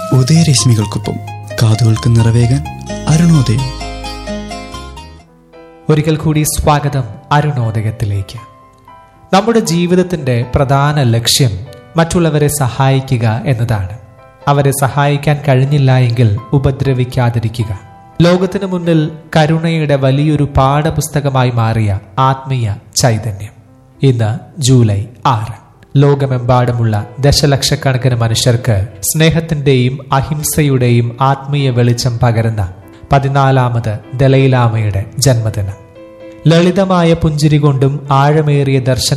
ഉദയരശ്മികൾക്കൊപ്പം കാതുകൾക്ക് നിറവേകാൻ അരുണോദയം ഒരിക്കൽ കൂടി സ്വാഗതം അരുണോദയത്തിലേക്ക് നമ്മുടെ ജീവിതത്തിന്റെ പ്രധാന ലക്ഷ്യം മറ്റുള്ളവരെ സഹായിക്കുക എന്നതാണ് അവരെ സഹായിക്കാൻ കഴിഞ്ഞില്ല എങ്കിൽ ഉപദ്രവിക്കാതിരിക്കുക ലോകത്തിന് മുന്നിൽ കരുണയുടെ വലിയൊരു പാഠപുസ്തകമായി മാറിയ ആത്മീയ ചൈതന്യം ഇന്ന് ജൂലൈ ആറ് ലോകമെമ്പാടുമുള്ള ദശലക്ഷക്കണക്കിന് മനുഷ്യർക്ക് സ്നേഹത്തിന്റെയും അഹിംസയുടെയും ആത്മീയ വെളിച്ചം പകരുന്ന പതിനാലാമത് ദലൈലാമയുടെ ജന്മദിനം ലളിതമായ പുഞ്ചിരി കൊണ്ടും ആഴമേറിയ ദർശന